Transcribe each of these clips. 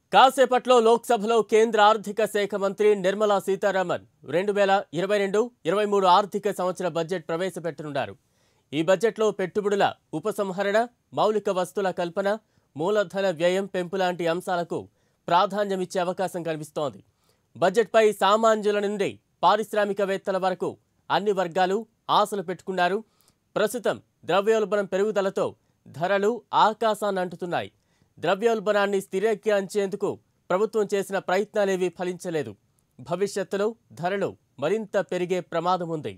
కాసేపట్లో లోక్సభలో కేంద్ర ఆర్థిక శాఖ మంత్రి నిర్మలా సీతారామన్ రెండు వేల ఇరవై రెండు ఇరవై మూడు ఆర్థిక సంవత్సర బడ్జెట్ ప్రవేశపెట్టనున్నారు ఈ బడ్జెట్లో పెట్టుబడుల ఉపసంహరణ మౌలిక వస్తుల కల్పన మూలధన వ్యయం పెంపు లాంటి అంశాలకు ప్రాధాన్యమిచ్చే అవకాశం కనిపిస్తోంది బడ్జెట్పై సామాన్యుల నుండి పారిశ్రామికవేత్తల వరకు అన్ని వర్గాలు ఆశలు పెట్టుకున్నారు ప్రస్తుతం ద్రవ్యోల్బణం పెరుగుదలతో ధరలు ఆకాశాన్ని అంటుతున్నాయి ద్రవ్యోల్బణాన్ని స్థిరీకరించేందుకు ప్రభుత్వం చేసిన ప్రయత్నాలేవీ ఫలించలేదు భవిష్యత్తులో ధరలు మరింత పెరిగే ప్రమాదం ఉంది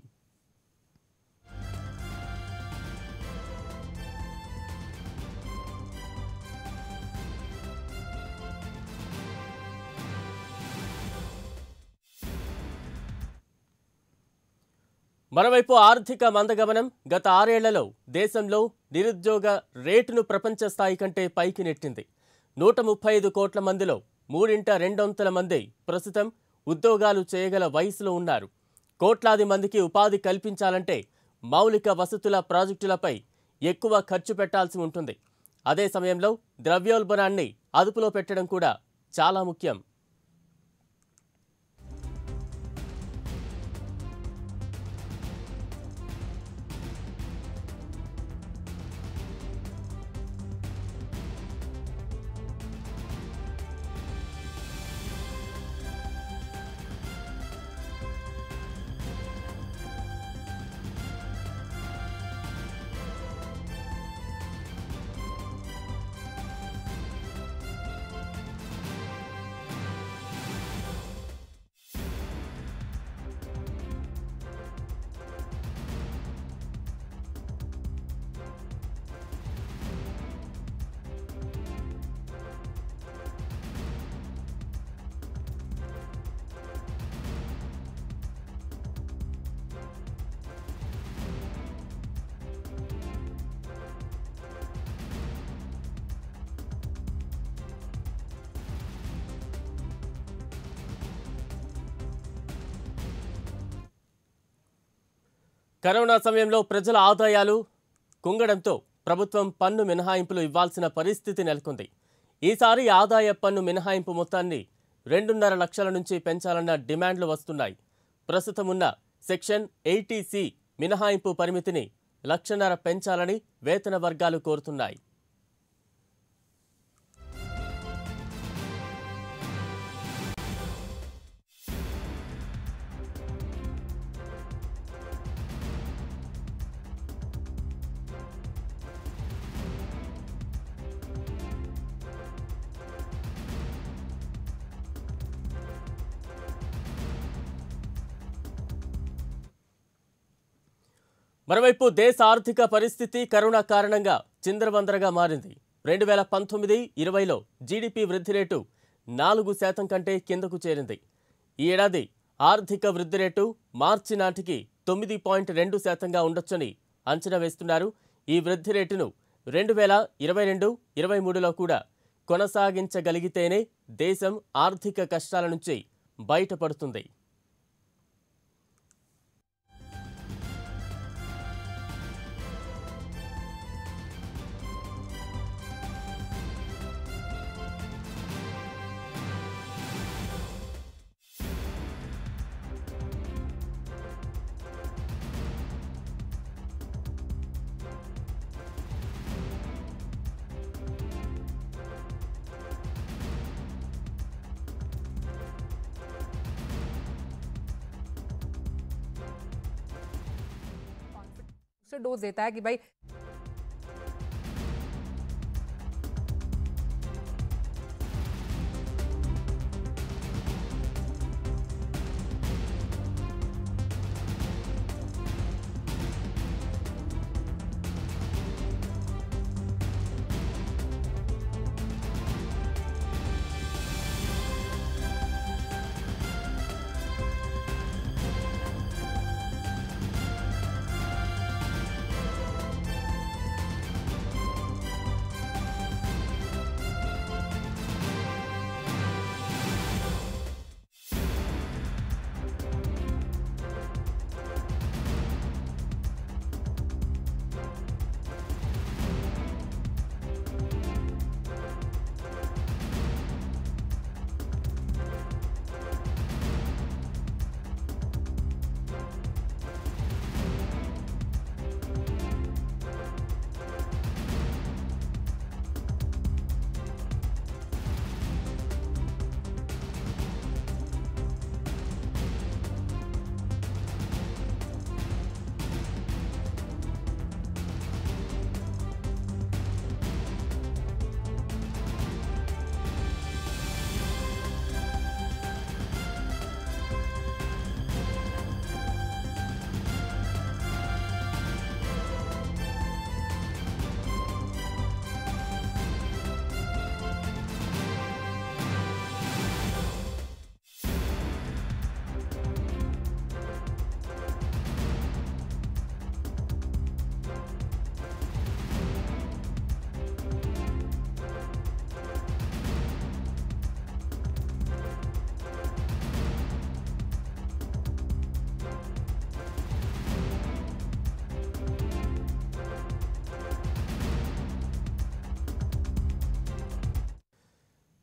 మరోవైపు ఆర్థిక మందగమనం గత ఆరేళ్లలో దేశంలో నిరుద్యోగ రేటును ప్రపంచ స్థాయి కంటే పైకి నెట్టింది నూట ముప్పై ఐదు కోట్ల మందిలో మూడింట రెండొంతుల మంది ప్రస్తుతం ఉద్యోగాలు చేయగల వయసులో ఉన్నారు కోట్లాది మందికి ఉపాధి కల్పించాలంటే మౌలిక వసతుల ప్రాజెక్టులపై ఎక్కువ ఖర్చు పెట్టాల్సి ఉంటుంది అదే సమయంలో ద్రవ్యోల్బణాన్ని అదుపులో పెట్టడం కూడా చాలా ముఖ్యం కరోనా సమయంలో ప్రజల ఆదాయాలు కుంగడంతో ప్రభుత్వం పన్ను మినహాయింపులు ఇవ్వాల్సిన పరిస్థితి నెలకొంది ఈసారి ఆదాయ పన్ను మినహాయింపు మొత్తాన్ని రెండున్నర లక్షల నుంచి పెంచాలన్న డిమాండ్లు వస్తున్నాయి ప్రస్తుతం ఉన్న సెక్షన్ ఎయిటీ సి మినహాయింపు పరిమితిని లక్షన్నర పెంచాలని వేతన వర్గాలు కోరుతున్నాయి మరోవైపు దేశ ఆర్థిక పరిస్థితి కరోనా కారణంగా చిందరవందరగా మారింది రెండు వేల పంతొమ్మిది ఇరవైలో జీడిపి వృద్ధి రేటు నాలుగు శాతం కంటే కిందకు చేరింది ఈ ఏడాది ఆర్థిక వృద్ధి రేటు మార్చి నాటికి తొమ్మిది పాయింట్ రెండు శాతంగా ఉండొచ్చని అంచనా వేస్తున్నారు ఈ వృద్ధి రేటును రెండు వేల ఇరవై రెండు ఇరవై మూడులో కూడా కొనసాగించగలిగితేనే దేశం ఆర్థిక కష్టాల నుంచి బయటపడుతుంది दूसरा डोज देता है कि भाई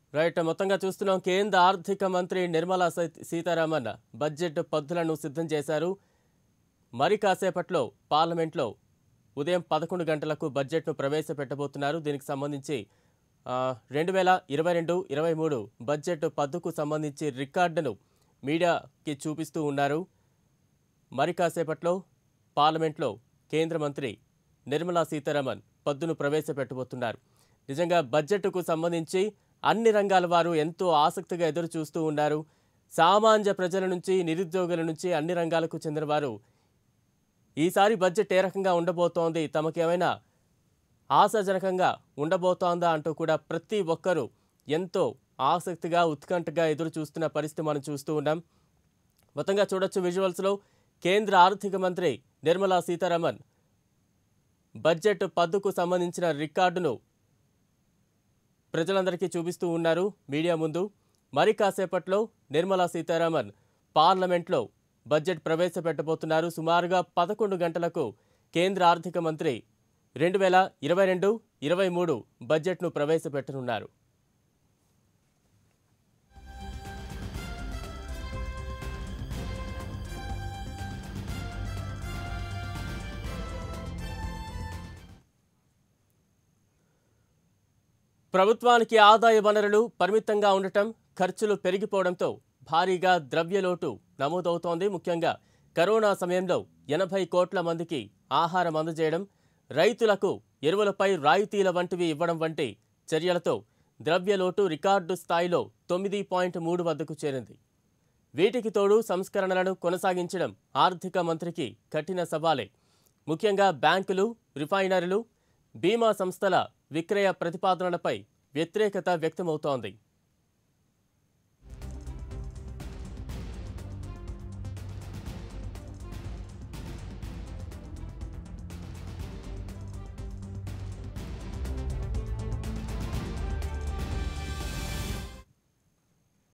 రైట్ మొత్తంగా చూస్తున్నాం కేంద్ర ఆర్థిక మంత్రి నిర్మలా సీ- సీతారామన్ బడ్జెట్ పద్ధతులను సిద్ధం చేశారు మరి కాసేపట్లో పార్లమెంట్లో ఉదయం పదకొండు గంటలకు బడ్జెట్ను ప్రవేశపెట్టబోతున్నారు దీనికి సంబంధించి ఆ, రెండు వేల ఇరవై రెండు ఇరవై మూడు బడ్జెట్ పద్దుకు సంబంధించి రికార్డును మీడియాకి చూపిస్తూ ఉన్నారు మరి కాసేపట్లో పార్లమెంట్లో కేంద్ర మంత్రి నిర్మలా సీతారామన్ పద్దును ప్రవేశపెట్టబోతున్నారు నిజంగా బడ్జెట్కు సంబంధించి అన్ని రంగాల వారు ఎంతో ఆసక్తిగా ఎదురు చూస్తూ ఉన్నారు సామాన్య ప్రజల నుంచి నిరుద్యోగుల నుంచి అన్ని రంగాలకు చెందిన వారు ఈసారి బడ్జెట్ ఏ రకంగా ఉండబోతోంది తమకేమైనా ఆశాజనకంగా ఉండబోతోందా అంటూ కూడా ప్రతి ఒక్కరూ ఎంతో ఆసక్తిగా ఉత్కంఠగా ఎదురు చూస్తున్న పరిస్థితి మనం చూస్తూ ఉన్నాం మొత్తంగా చూడొచ్చు విజువల్స్లో కేంద్ర ఆర్థిక మంత్రి నిర్మలా సీతారామన్ బడ్జెట్ పద్దుకు సంబంధించిన రికార్డును ప్రజలందరికీ చూపిస్తూ ఉన్నారు మీడియా ముందు మరి కాసేపట్లో నిర్మలా సీతారామన్ పార్లమెంట్లో బడ్జెట్ ప్రవేశపెట్టబోతున్నారు సుమారుగా పదకొండు గంటలకు కేంద్ర ఆర్థిక మంత్రి రెండు వేల ఇరవై రెండు ఇరవై మూడు బడ్జెట్ను ప్రవేశపెట్టనున్నారు ప్రభుత్వానికి ఆదాయ వనరులు పరిమితంగా ఉండటం ఖర్చులు పెరిగిపోవడంతో భారీగా ద్రవ్యలోటు నమోదవుతోంది ముఖ్యంగా కరోనా సమయంలో ఎనభై కోట్ల మందికి ఆహారం అందజేయడం రైతులకు ఎరువులపై రాయితీల వంటివి ఇవ్వడం వంటి చర్యలతో ద్రవ్యలోటు రికార్డు స్థాయిలో తొమ్మిది పాయింట్ మూడు వద్దకు చేరింది వీటికి తోడు సంస్కరణలను కొనసాగించడం ఆర్థిక మంత్రికి కఠిన సవాలే ముఖ్యంగా బ్యాంకులు రిఫైనరీలు బీమా సంస్థల విక్రయ ప్రతిపాదనలపై వ్యతిరేకత వ్యక్తమవుతోంది